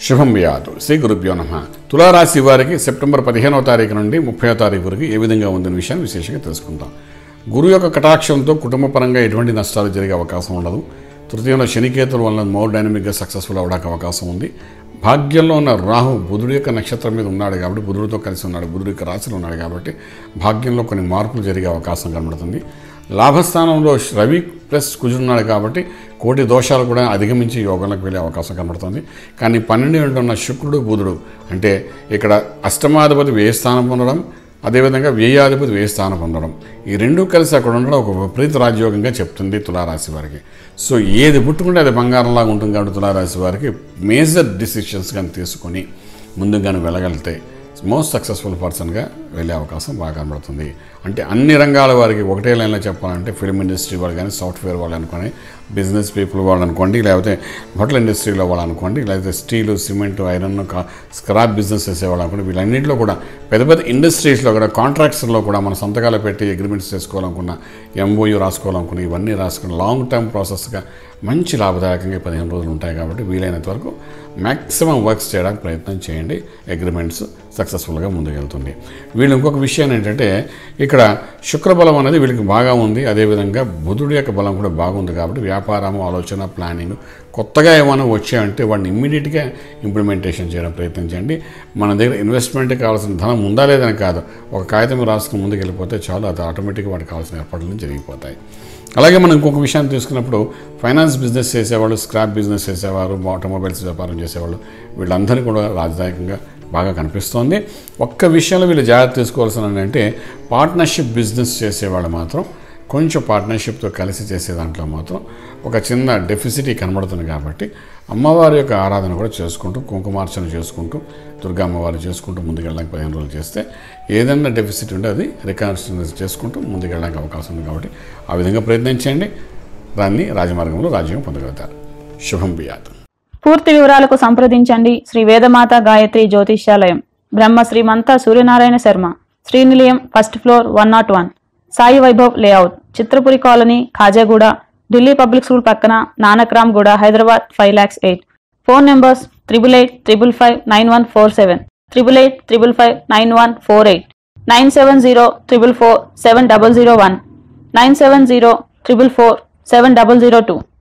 శుభం వ్యాధు శ్రీ గురుభ్యో నమ తులారాశి వారికి సెప్టెంబర్ పదిహేనవ తారీఖు నుండి ముప్పై తారీఖు వరకు ఏ విధంగా ఉందనే విషయాన్ని విశేషంగా తెలుసుకుందాం గురువు యొక్క కటాక్షంతో కుటుంబ పరంగా ఎటువంటి నష్టాలు జరిగే అవకాశం ఉండదు తృతీయంలో శనికేతుల వలన మోర్ డైనమిక్గా సక్సెస్ఫుల్ అవడానికి అవకాశం ఉంది భాగ్యంలో ఉన్న రాహు బుధుడి యొక్క నక్షత్రం మీద ఉన్నాడు కాబట్టి బుధుడితో కలిసి ఉన్నాడు బుధుడి యొక్క రాశిలో ఉన్నాడు కాబట్టి భాగ్యంలో కొన్ని మార్పులు జరిగే అవకాశం కనబడుతుంది లాభస్థానంలో రవి ప్లస్ కుజున్నాడు కాబట్టి కోటి దోషాలు కూడా అధిగమించి యోగంలోకి వెళ్ళే అవకాశం కనబడుతుంది కానీ పన్నెండు ఇంటి ఉన్న శుక్రుడు బుధుడు అంటే ఇక్కడ అష్టమాధిపతి వ్యయ స్థానం పొందడం అదేవిధంగా వ్యయాధిపతి వ్యయ స్థానం పొందడం ఈ రెండు కలిసి అక్కడ ఉండడం ఒక విపరీత రాజ్యోగంగా చెప్తుంది తులారాశి వారికి సో ఏది పుట్టుకుంటే అది బంగారంలాగా ఉంటుంది కాబట్టి తులారాశి వారికి మేజర్ డిసిషన్స్ కానీ తీసుకొని ముందుగానే వెళ్ళగలిగితే మోస్ట్ సక్సెస్ఫుల్ పర్సన్గా వెళ్ళే అవకాశం బాగా కనబడుతుంది అంటే అన్ని రంగాల వారికి ఒకటే లైన్లో చెప్పాలంటే ఫిల్మ్ ఇండస్ట్రీ వాళ్ళు కానీ సాఫ్ట్వేర్ వాళ్ళు అనుకోని బిజినెస్ పీపుల్ వాళ్ళు అనుకోండి లేకపోతే హోటల్ ఇండస్ట్రీలో వాళ్ళు అనుకోండి లేకపోతే steel cement iron scrap business చేసేవాళ్ళు అనుకోండి వీళ్ళన్నింటిలో కూడా పెద్ద పెద్ద ఇండస్ట్రీస్లో కూడా కాంట్రాక్ట్స్లో కూడా మన సంతకాలు పెట్టి అగ్రిమెంట్స్ చేసుకోవాలనుకున్న ఎంఓయూ రాసుకోవాలనుకున్న ఇవన్నీ రాసుకున్న లాంగ్ టర్మ్ ప్రాసెస్గా మంచి లాభదాయకంగా పదిహేను రోజులు ఉంటాయి కాబట్టి వీలైనంత వరకు మ్యాక్సిమం వర్క్స్ చేయడానికి ప్రయత్నం చేయండి అగ్రిమెంట్స్ సక్సెస్ఫుల్గా ముందుకెళ్తుంది వీళ్ళు ఇంకొక విషయం ఏంటంటే ఇక్కడ శుక్రబలం అనేది వీళ్ళకి బాగా ఉంది అదేవిధంగా బుధుడి యొక్క బలం కూడా బాగుంది కాబట్టి వ్యాపారము ఆలోచన ప్లానింగ్ కొత్తగా ఏమైనా వచ్చాయంటే వాడిని ఇమ్మీడియట్గా ఇంప్లిమెంటేషన్ చేయడం ప్రయత్నం చేయండి మన దగ్గర ఇన్వెస్ట్మెంట్కి కావాల్సిన ధనం ఉందా లేదని కాదు ఒక కాగితం రాసుకుని ముందుకు వెళ్ళిపోతే చాలు అది ఆటోమేటిక్గా వాటికి కావాల్సిన ఏర్పాట్లు జరిగిపోతాయి అలాగే మనం ఇంకొక విషయాన్ని తీసుకున్నప్పుడు ఫైనాన్స్ బిజినెస్ చేసేవాళ్ళు స్క్రాప్ బిజినెస్ చేసేవారు ఆటోమొబైల్స్ వ్యాపారం చేసేవాళ్ళు వీళ్ళందరినీ కూడా రాజధానికంగా బాగా కనిపిస్తోంది ఒక్క విషయంలో వీళ్ళు జాగ్రత్త తీసుకోవాల్సిన అంటే పార్ట్నర్షిప్ బిజినెస్ చేసేవాళ్ళు మాత్రం కొంచెం పార్ట్నర్షిప్తో కలిసి చేసే దాంట్లో మాత్రం ఒక చిన్న డెఫిసిటీ కనబడుతుంది కాబట్టి అమ్మవారి యొక్క ఆరాధన కూడా చేసుకుంటూ కుంకుమార్చన చేసుకుంటూ దుర్గా అమ్మవారు చేసుకుంటూ ముందుకెళ్ళడానికి పదిహేను రోజులు చేస్తే ఏదైనా డెఫిసిట్ ఉంటే అది రికన్స్ట్రక్షన్ చేసుకుంటూ ముందుకెళ్ళడానికి అవకాశం ఉంది కాబట్టి ఆ విధంగా ప్రయత్నించండి దాన్ని రాజమార్గంలో రాజ్యం పొందగలుగుతారు శుభం బియాత్ పూర్తి వివరాలకు సంప్రదించండి శ్రీ వేదమాత గాయత్రి జ్యోతిష్యాలయం Brahma Srimantha Suryanarayana Sharma Srinilayam first floor one nought one Sai Vaibhav layout Chitrapuri colony Khajaguda Delhi public school పక్కన Nanakram guda Hyderabad five lakhs eight phone numbers triple eight triple five nine one four seven triple eight triple five nine one four eight nine seven zero triple four seven double zero one nine seven zero triple four seven double zero two